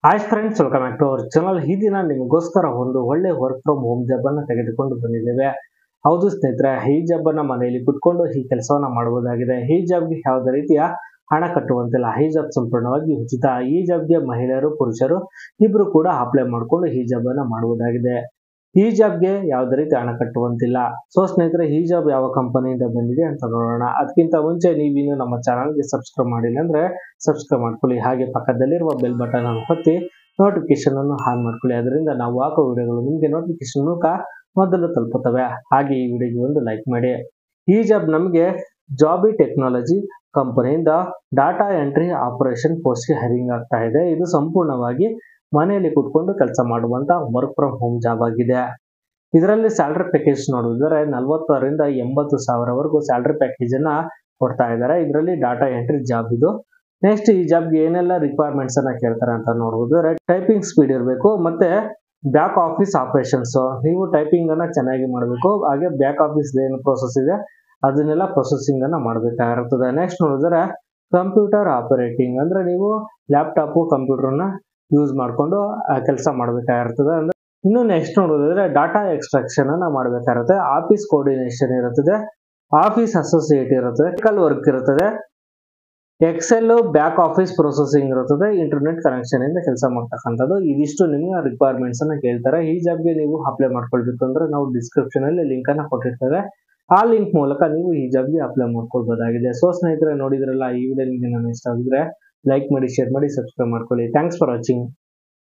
hi friends welcome back to our channel ಈ ದಿನ ನಿಮಗೋಸ್ಕರ ಒಂದು ಒಳ್ಳೆ ವರ್ಕ್ ಫ್ರಮ್ ಹೋಮ್ ಜಾಬ್ ಅನ್ನ ತೆಗೆದುಕೊಂಡು ಬಂದಿದ್ದೇವೆ ಹೌದು ಸ್ನೇಹಿತರೆ ಈ ಜಾಬ್ ಅನ್ನ ಮನೆಯಲ್ಲಿ ಕುತ್ಕೊಂಡು ಈ ಕೆಲಸವನ್ನ ಮಾಡಬಹುದಾಗಿದೆ ಈ ಜಾಬ್ಗೆ ಯಾವುದೇ ರೀತಿಯ ಹಣ ಕಟ್ಟುವಂತಿಲ್ಲ ಈ ಜಾಬ್ ಸಂಪೂರ್ಣವಾಗಿ ಉಚಿತ ಈ ಜಾಬ್ಗೆ ಮಹಿಳೆಯರು ಪುರುಷರು ಇಬ್ರು ಕೂಡ ಅಪ್ಲೈ ಮಾಡಿಕೊಂಡು ಈ ಜಾಬ್ ಅನ್ನ ಮಾಡಬಹುದಾಗಿದೆ ಈ ಜಾಬ್ಗೆ ಯಾವುದೇ ರೀತಿ ಹಣ ಕಟ್ಟುವಂತಿಲ್ಲ ಸೊ ಸ್ನೇಹಿತರೆ ಈ ಜಾಬ್ ಯಾವ ಕಂಪನಿಯಿಂದ ಬಂದಿದೆ ಅಂತ ನೋಡೋಣ ಅದಕ್ಕಿಂತ ಮುಂಚೆ ನೀವಿನ್ನು ನಮ್ಮ ಚಾನಲ್ಗೆ ಸಬ್ಸ್ಕ್ರೈಬ್ ಮಾಡಿಲ್ಲ ಅಂದ್ರೆ ಸಬ್ಸ್ಕ್ರೈಬ್ ಮಾಡ್ಕೊಳ್ಳಿ ಹಾಗೆ ಪಕ್ಕದಲ್ಲಿರುವ ಬೆಲ್ ಬಟನ್ ಅನ್ನು ಒತ್ತಿ ನೋಟಿಫಿಕೇಶನ್ ಅನ್ನು ಆನ್ ಮಾಡ್ಕೊಳ್ಳಿ ಅದರಿಂದ ನಾವು ಹಾಕೋ ವಿಡಿಯೋಗಳು ನಿಮಗೆ ನೋಟಿಫಿಕೇಶನ್ ಮೂಲಕ ಮೊದಲು ತಲುಪುತ್ತವೆ ಹಾಗೆ ಈ ವಿಡಿಯೋಗೆ ಒಂದು ಲೈಕ್ ಮಾಡಿ ಈ ಜಾಬ್ ನಮಗೆ ಜಾಬಿ ಟೆಕ್ನಾಲಜಿ ಕಂಪನಿಯಿಂದ ಡಾಟಾ ಎಂಟ್ರಿ ಆಪರೇಷನ್ ಪೋಸ್ಟ್ಗೆ ಹರಿಂಗ್ ಆಗ್ತಾ ಇದೆ ಇದು ಸಂಪೂರ್ಣವಾಗಿ ಮನೆಯಲ್ಲಿ ಕೂತ್ಕೊಂಡು ಕೆಲಸ ಮಾಡುವಂತ ವರ್ಕ್ ಫ್ರಮ್ ಹೋಮ್ ಜಾಬ್ ಆಗಿದೆ ಇದರಲ್ಲಿ ಸ್ಯಾಲ್ರಿ ಪ್ಯಾಕೇಜ್ ನೋಡಿದ್ರೆ ನಲವತ್ತರಿಂದ ಎಂಬತ್ತು ಸಾವಿರವರೆಗೂ ಸ್ಯಾಲ್ರಿ ಪ್ಯಾಕೇಜ್ ಅನ್ನ ಕೊಡ್ತಾ ಇದ್ದಾರೆ ಇದರಲ್ಲಿ ಡಾಟಾ ಎಂಟ್ರಿ ಜಾಬ್ ಇದು ನೆಕ್ಸ್ಟ್ ಈ ಜಾಬ್ಗೆ ಏನೆಲ್ಲ ರಿಕ್ವೈರ್ಮೆಂಟ್ಸ್ ಅನ್ನ ಕೇಳ್ತಾರೆ ಅಂತ ನೋಡಬಹುದು ಟೈಪಿಂಗ್ ಸ್ಪೀಡ್ ಇರಬೇಕು ಮತ್ತೆ ಬ್ಯಾಕ್ ಆಫೀಸ್ ಆಪರೇಷನ್ಸ್ ನೀವು ಟೈಪಿಂಗ್ ಅನ್ನ ಚೆನ್ನಾಗಿ ಮಾಡಬೇಕು ಹಾಗೆ ಬ್ಯಾಕ್ ಆಫೀಸ್ ಏನು ಪ್ರೋಸೆಸ್ ಇದೆ ಅದನ್ನೆಲ್ಲ ಪ್ರೊಸೆಸಿಂಗ್ ಅನ್ನ ಮಾಡಬೇಕಾಗಿರ್ತದೆ ನೆಕ್ಸ್ಟ್ ನೋಡಿದ್ರೆ ಕಂಪ್ಯೂಟರ್ ಆಪರೇಟಿಂಗ್ ಅಂದ್ರೆ ನೀವು ಲ್ಯಾಪ್ಟಾಪ್ ಕಂಪ್ಯೂಟರ್ನ ಯೂಸ್ ಮಾಡಿಕೊಂಡು ಕೆಲಸ ಮಾಡಬೇಕಾಗಿರ್ತದೆ ಅಂದ್ರೆ ಇನ್ನು ನೆಕ್ಸ್ಟ್ ನೋಡೋದಾದ್ರೆ ಡಾಟಾ ಎಕ್ಸ್ಟ್ರಾಕ್ಷನ್ ಅನ್ನ ಮಾಡಬೇಕಾಗಿರುತ್ತೆ ಆಫೀಸ್ ಕೋಆರ್ಡಿನೇಷನ್ ಇರುತ್ತದೆ ಆಫೀಸ್ ಅಸೋಸಿಯೇಟ್ ಇರುತ್ತದೆ ಟೆಕ್ನಿಕಲ್ ವರ್ಕ್ ಇರುತ್ತದೆ ಎಕ್ಸೆಲ್ ಬ್ಯಾಕ್ ಆಫೀಸ್ ಪ್ರೊಸೆಸಿಂಗ್ ಇರುತ್ತದೆ ಇಂಟರ್ನೆಟ್ ಕನೆಕ್ಷನ್ ಇಂದ ಕೆಲಸ ಮಾಡ್ತಕ್ಕಂಥದ್ದು ಇದಿಷ್ಟು ನಿಮ್ಗೆ ರಿಕ್ವೈರ್ಮೆಂಟ್ಸ್ ಅನ್ನ ಕೇಳ್ತಾರೆ ಈ ಜಾಬ್ಗೆ ನೀವು ಅಪ್ಲೈ ಮಾಡ್ಕೊಳ್ಬೇಕು ಅಂದ್ರೆ ನಾವು ಡಿಸ್ಕ್ರಿಪ್ಷನ್ ಅಲ್ಲಿ ಲಿಂಕ್ ಅನ್ನ ಕೊಟ್ಟಿರ್ತೇವೆ ಆ ಲಿಂಕ್ ಮೂಲಕ ನೀವು ಈ ಜಾಬ್ಗೆ ಅಪ್ಲೈ ಮಾಡ್ಕೊಳ್ಬಹುದಾಗಿದೆ ಸೊ ಸ್ನೇಹಿತರೆ ನೋಡಿದ್ರಲ್ಲ ಈ ವಿಡಿಯೋ ನಿಮಗೆ ನಾನು ಇಷ್ಟ ಆಗಿದ್ರೆ ಲೈಕ್ ಮಾಡಿ ಶೇರ್ ಮಾಡಿ ಸಬ್ಸ್ಕ್ರೈಬ್ ಮಾಡ್ಕೊಳ್ಳಿ ಥ್ಯಾಂಕ್ಸ್ ಫಾರ್ ವಾಚಿಂಗ್